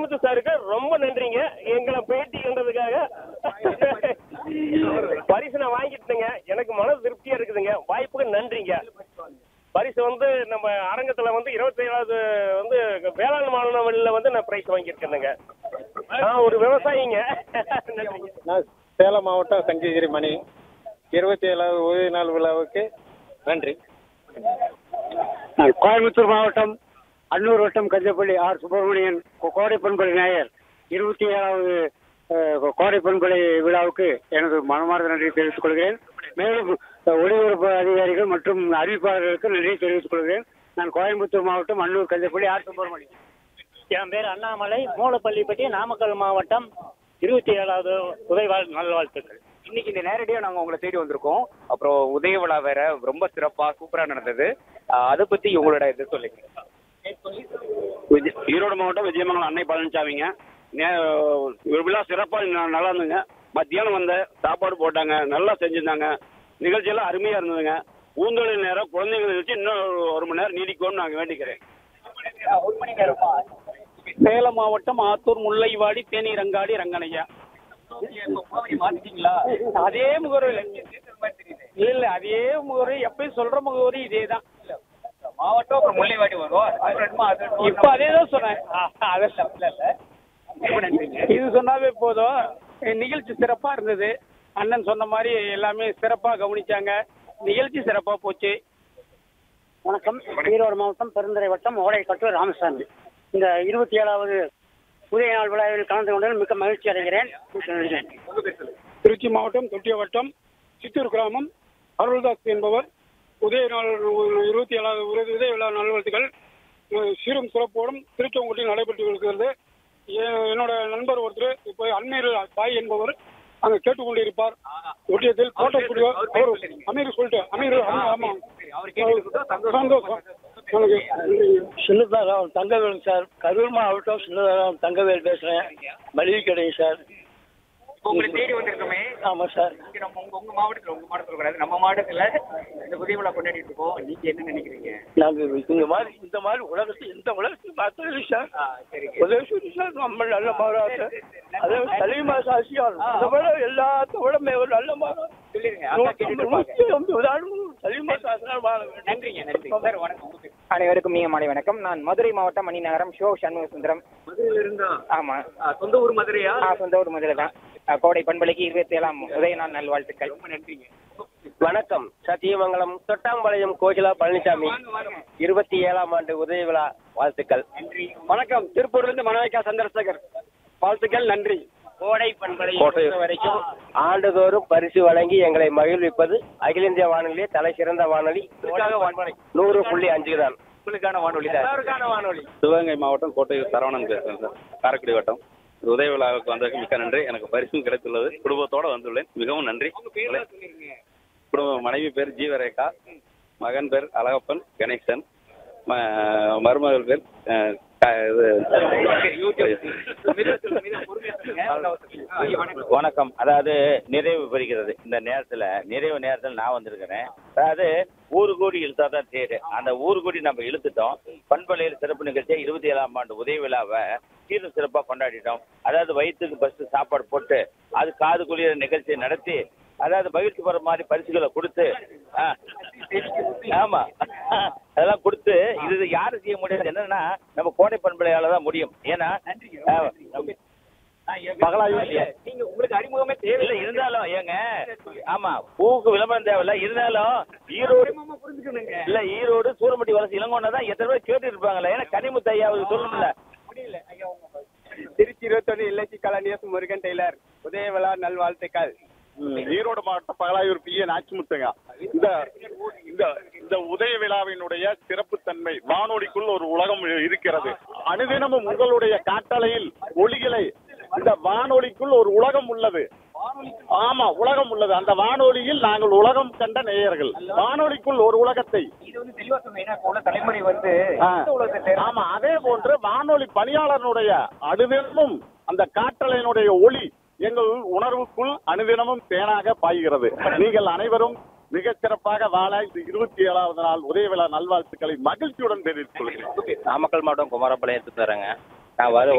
வைரமுத்து சாருக்கு ரொம்ப நன்றிங்க எங்களை பேட்டி கண்டதுக்காக பரிசு நான் வாங்கிட்டேங்க எனக்கு மன திருப்தியா இருக்குதுங்க வாய்ப்புக்கு நன்றிங்க பரிசு வந்து நம்ம அரங்கத்துல வந்து இருபத்தி ஏழாவது வந்து வேளாண் மாணவர்ல வந்து நான் பிரைஸ் வாங்கியிருக்கேனுங்க நான் ஒரு விவசாயிங்க நன்றிங்க நான் சேலம் மாவட்டம் சங்ககிரி மணி இருபத்தி ஏழாவது உதவி நாள் விழாவுக்கு நன்றி நான் கோயம்புத்தூர் மாவட்டம் அன்னூர் வட்டம் கஞ்சப்பள்ளி ஆர் சுப்பிரமணியன் கோ- கோடை பண்பலை நேயர் இருபத்தி ஏழாவது அஹ், கோடை பண்பலை விழாவுக்கு எனது மனமார்ந்த நன்றி தெரிவித்துக் கொள்கிறேன் மேலும் அஹ், ஒளிபரப்பு அதிகாரிகள் மற்றும் அறிவிப்பாளர்களுக்கு நன்றி தெரிவித்துக் கொள்கிறேன் நான் கோயம்புத்தூர் மாவட்டம் அன்னூர் கஞ்சப்பள்ளி ஆர் சுப்பிரமணியன் என் பேர் அண்ணாமலை மூலப்பள்ளிப்பட்டி நாமக்கல் மாவட்டம் இருபத்தி ஏழாவது உதயவாழ் நல்வாழ்த்துக்கள் இன்னைக்கு இந்த நேரடியாக நாங்கள் உங்களை தேடி வந்திருக்கோம் அப்புறம் உதய விழா வேற ரொம்ப சிறப்பாக சூப்பராக நடந்தது ஆஹ் அதை பற்றி உங்களோட இது சொல்லுங்க விஜய் ஈரோடு மாவட்டம் விஜயமங்கலம் அன்னை பழனிசாமிங்க நே ஒரு விழா சிறப்பாக நல்லா இருந்துங்க மத்தியானம் வந்த சாப்பாடு போட்டாங்க நல்லா செஞ்சுருந்தாங்க நிகழ்ச்சியெல்லாம் அருமையாக இருந்ததுங்க ஊந்தொழில் நேரம் குழந்தைங்களை வச்சு இன்னும் ஒரு- ஒரு மணி நேரம் நீடிக்கும்னு நாங்கள் வேண்டிக்கிறேன் சேலம் மாவட்டம் ஆத்தூர் முல்லைவாடி தேனி ரங்காடி ரங்கனையா அதே முகவரி இல்ல இல்ல அதே முகவரி எப்பயும் சொல்ற முகவரி இதே தான் மாவட்டம் அப்புறம் முல்லைவாடி வரும் இப்ப அதே தான் சொன்னேன் அதெல்லாம் இல்ல இல்ல இது சொன்னாவே போதும் நிகழ்ச்சி சிறப்பா இருந்தது அண்ணன் சொன்ன மாதிரி எல்லாமே சிறப்பா கவனிச்சாங்க நிகழ்ச்சி சிறப்பா போச்சு வணக்கம் ஈரோடு மாவட்டம் பெருந்துறை வட்டம் ஓடைக்கட்டு ராமசாமி இந்த இருபத்தி ஏழாவது உதய நாள் விழாவில் கலந்து கொண்டதில் மிக்க மகிழ்ச்சி அடைகிறேன் மிக்க நன்றி. திருச்சி மாவட்டம் தொட்டிய வட்டம் சித்தூர் கிராமம் அருள்தாஸ் என்பவர் உதய நாள் இருபத்தி ஏழாவது உதய உதய விழா நல்வாழ்த்துக்கள் அஹ் சீரும் சிறப்போடும் திருச்செங்கோட்டில் நடைபெற்று இருக்கிறது எ- என்னோட நண்பர் ஒருத்தர் இப்போ அன்மீர் தாய் என்பவர் அங்கே கேட்டுக்கொண்டிருப்பார் ஒட்டியத்தில் போட்டோ ஸ்டுடியோ அவர் அமீர் சொல்லிட்டு அமீர் ஆமா, ஆமா சந்தோஷம் எனக்கு சின்னதாராம் தங்கவேல் சார் கரூர் மாவட்டம் சின்னதாராம் தங்கவேல் பேசுறேன் மளிகை கடைங்க சார் உங்களை தேடி வந்திருக்கோமே ஆமா சார் இங்க நம்ம உங்க உங்க மாவட்டத்துல உங்க மாவட்டத்துல கூடாது நம்ம மாவட்டத்துல இந்த உதய விழா கொண்டாடிட்டு இருக்கோம் நீங்க என்ன நினைக்கிறீங்க நாங்க இந்த மாதிரி இந்த மாதிரி உலகத்தை எந்த உலகத்தையும் பார்த்தது இல்லை சார் உதவி சொல்லி சார் நம்ம நல்ல மாறாது அதே சலீமா சாசியார் அதை விட எல்லாத்த விட மே- ஒரு நல்ல மாறாது சொல்லிருங்க அக்கா கேட்டுட்டு இருப்பாங்க. நூத்தி ஐம்பது உதாரணம் சலீமா சாசியார் வாழ வேண்டும் நன்றிங்க நன்றி சார் வணக்கம் உங்க பேர். அனைவருக்கும் மிக மாலை வணக்கம் நான் மதுரை மாவட்டம் மணிநகரம் ஷோ சண்முக சுந்தரம் மதுரையில இருந்தா ஆமா ஆ, சொந்த ஊர் மதுரையா ஆ சொந்த ஊர் மதுரை தான் ஆ, கோடை பண்பலைக்கு இருபத்தி ஏழாம் உதய நாள் நல்வாழ்த்துக்கள் ரொம்ப நன்றிங்க வணக்கம் சத்தியமங்கலம் தொட்டாம்பாளையம் கோகிலா பழனிசாமி இருபத்தி ஏழாம் ஆண்டு உதய விழா வாழ்த்துக்கள் வணக்கம் திருப்பூர்லேருந்து மனவைக்கா சந்திரசேகர் வாழ்த்துக்கள் நன்றி கோடை பண்பலை பொறுத்த வரைக்கும் ஆண்டுதோறும் பரிசு வழங்கி எங்களை மகிழ்விப்பது அகில இந்திய வானொலியே தலை சிறந்த வானொலி நூறு புள்ளி அஞ்சு தான் உங்களுக்கான வானொலி தான் எல்லாருக்கான வானொலி சிவகங்கை மாவட்டம் கோட்டை சரவணன் பேசுகிறேன் சார் காரைக்குடி வட்டம் இந்த உதய விழாவுக்கு வந்ததுக்கு மிக்க நன்றி எனக்கு பரிசும் கிடைத்துள்ளது குடும்பத்தோடு வந்துள்ளேன் மிகவும் நன்றி குடும்ப மனைவி பேர் ஜீவரேகா மகன் பேர் அழகப்பன் கணேசன் ம- மருமகள் பேர் அஹ், க- இது வணக்கம் அதாவது நிறைவு பெறுகிறது இந்த நேரத்துல நிறைவு நேரத்தில் நான் வந்திருக்கிறேன் அதாவது ஊரு கூடி இழுத்தா தான் தேரு அந்த ஊரு கூடி நம்ம இழுத்துட்டோம் பண்பலையில் சிறப்பு நிகழ்ச்சியை இருபத்தி ஏழாம் ஆண்டு உதய விழாவை சீரும் சிறப்பாக கொண்டாடிட்டோம் அதாவது வயிற்றுக்கு ஃபர்ஸ்ட் சாப்பாடு போட்டு அது காது குளிர நிகழ்ச்சியை நடத்தி அதாவது மகிழ்ச்சி பெற மாதிரி பரிசுகளை கொடுத்து ஆ, ஆமா அதெல்லாம் கொடுத்து இது யாரும் செய்ய முடியாது என்னன்னா நம்ம கோடை பண்பலையால தான் முடியும் ஏன்னா ஆ, மகளாயும் இல்லையா நீங்க உங்களுக்கு அறிமுகமே தேவை இல்ல இருந்தாலும் ஏங்க ஆமா பூவுக்கு விளம்பரம் தேவையில்ல இருந்தாலும் ஈரோடு புரிஞ்சுக்கணுங்க இல்ல ஈரோடு சூரமட்டி வலசு இளங்கோன்னா தான் எத்தனை பேர் கேட்டு இருப்பாங்கல்ல ஏன்னா கனிமுத்து ஐயா அவர் சொல்லணும்ல திருச்சி இருபத்தொன்னு இல்லச்சி கலாநியஸ் முருகன் டெய்லர் உதய விழா நல்வாழ்த்துக்கள் ஈரோடு மாவட்டம் பகலாயூர் பி ஏ நாச்சிமுத்துங்க இந்த இந்த இந்த உதய விழாவினுடைய சிறப்புத்தன்மை வானொலிக்குள் ஒரு உலகம் இருக்கிறது அனுதினமும் உங்களுடைய காட்டலையில் ஒளிகளை இந்த வானொலிக்குள் ஒரு உலகம் உள்ளது ஆமா உலகம் உள்ளது அந்த வானொலியில் நாங்கள் உலகம் கண்ட நேயர்கள் வானொலிக்குள் ஒரு உலகத்தை இது வந்து தெளிவா சொன்னீங்க ஏன்னா இப்ப உள்ள தலைமுறை வந்து ஆ. இந்த உலகத்தை ஆமா அதே போன்று வானொலி பணியாளர்களுடைய அனுதினமும் அந்த காற்றலையினுடைய ஒளி எங்கள் உணர்வுக்குள் அனுதினமும் தேனாக பாய்கிறது நீங்கள் அனைவரும் மிகச் சிறப்பாக வாழ இந்த இருபத்தி ஏழாவது நாள் உதய விழா நல்வாழ்த்துக்களை மகிழ்ச்சியுடன் தெரிவித்துக் கொள்கிறேன் நாமக்கல் மாவட்டம் குமாரபாளையத்துக்கு வரேங்க நான் வர